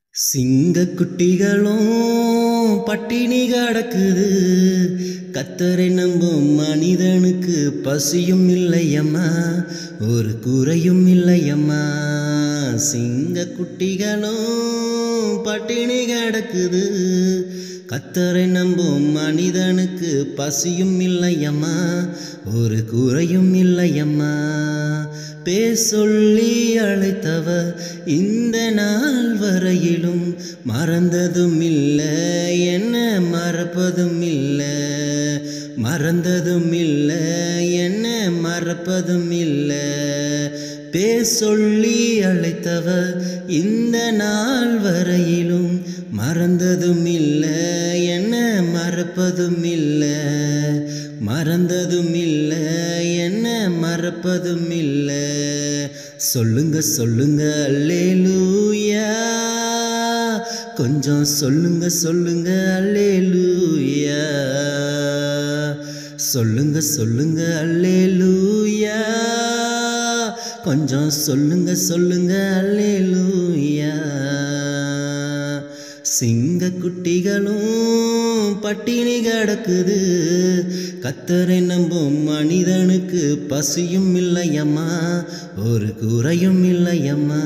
சிங்க குட்டிகளும் பட்டினி கிடக்குது கத்தரை நம்பும் மனிதனுக்கு பசியும் இல்லையம்மா ஒரு குறையும் இல்லையம்மா சிங்க குட்டிகளும் பட்டினி கிடக்குது கத்தரை நம்பும் மனிதனுக்கு பசியும் இல்லையம்மா ஒரு குறையும் இல்லையம்மா பேசொல்லி அழைத்தவர் இந்த நாள் வரையிலும் மறந்ததும் இல்லை என்ன மறப்பதும் இல்லை மறந்ததும் இல்லை என்ன மறப்பதும் இல்லை பேசொல்லி அழைத்தவர் இந்த நாள் வரையிலும் மறந்ததும் இல்லை என்ன மறப்பதும் இல்லை மறந்ததும் இல்லை என்ன மறப்பதும் இல்லை சொல்லுங்க சொல்லுங்க அல்லேலூயா கொஞ்சம் சொல்லுங்க சொல்லுங்க அல்லேலூயா சொல்லுங்க சொல்லுங்க அல்லேலூயா கொஞ்சம் சொல்லுங்க சொல்லுங்க அல்லேலூயா சிங்க குட்டிகளும் பட்டினி கிடக்குது கத்தரை நம்பும் மனிதனுக்கு பசியும் இல்லையம்மா ஒரு குறையும் இல்லையம்மா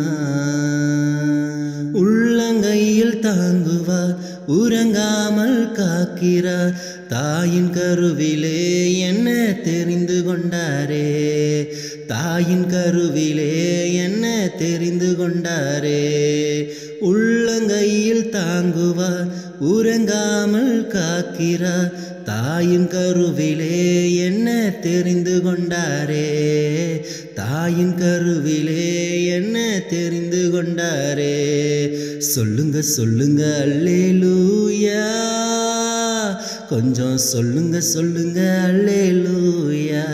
உள்ளங்கையில் தாங்குவார் உறங்காமல் காக்கிறார் தாயின் கருவிலே என்ன தெரிந்து கொண்டாரே தாயின் கருவிலே என்ன தெரிந்து கொண்டாரே உள்ளங்கையில் தாங்குவார் உறங்காமல் காக்கிறார் தாயின் கருவிலே என்ன தெரிந்து கொண்டாரே தாயின் கருவிலே என்ன தெரிந்து கொண்டாரே சொல்லுங்க சொல்லுங்க அல்லேலூயா கொஞ்சம் சொல்லுங்க சொல்லுங்க அல்லேலூயா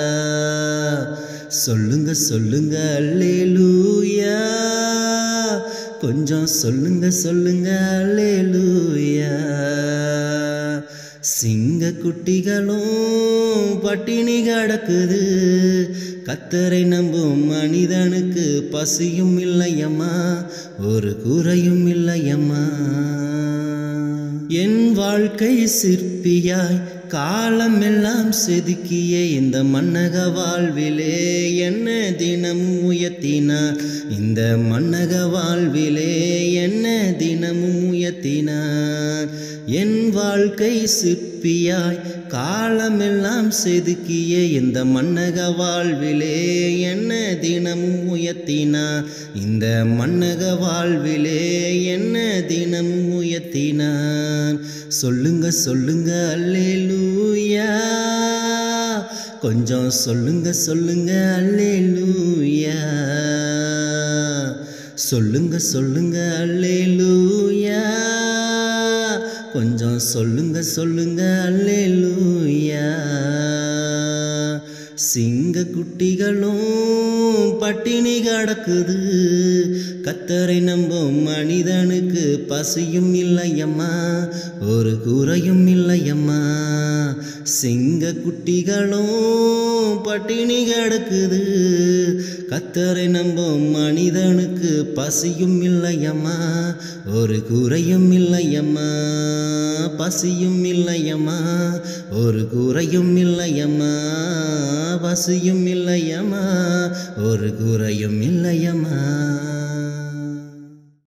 சொல்லுங்க சொல்லுங்க அல்லேலூயா கொஞ்சம் சொல்லுங்க சொல்லுங்க அல்லேலூயா சிங்க குட்டிகளும் பட்டினி கிடக்குது கத்தரை நம்பும் மனிதனுக்கு பசியும் இல்லையம்மா ஒரு குறையும் இல்லையம்மா என் வாழ்க்கை சிற்பியாய் காலமெல்லாம் செதுக்கிய இந்த மன்னக வாழ்விலே என்ன தினமும் உயர்த்தினார் இந்த மன்னக வாழ்விலே என்ன தினமும் உயர்த்தினார் என் வாழ்க்கை சிற்பியாய் காலமெல்லாம் செதுக்கிய இந்த மன்னக வாழ்விலே என்ன தினமும் உயர்த்தினார் இந்த மன்னக வாழ்விலே என்ன தினமும் உயர்த்தினார் சொல்லுங்க சொல்லுங்க அல்லேலூயா கொஞ்சம் சொல்லுங்க சொல்லுங்க அல்லேலூயா சொல்லுங்க சொல்லுங்க அல்லேலூயா கொஞ்சம் சொல்லுங்க சொல்லுங்க அல்லேலூயா சிங்க குட்டிகளும் பட்டினி கிடக்குது கத்தரை நம்பும் மனிதனுக்கு பசியும் இல்லையம்மா ஒரு குறையும் இல்லையம்மா சிங்க குட்டிகளும் பட்டினி கிடக்குது கத்தரை நம்பும் மனிதனுக்கு பசியும் இல்லையம்மா ஒரு குறையும் இல்லையம்மா பசியும் இல்லையம்மா ஒரு குறையும் இல்லையம்மா பசியும் இல்லையம்மா ஒரு குறையும் இல்லையம்மா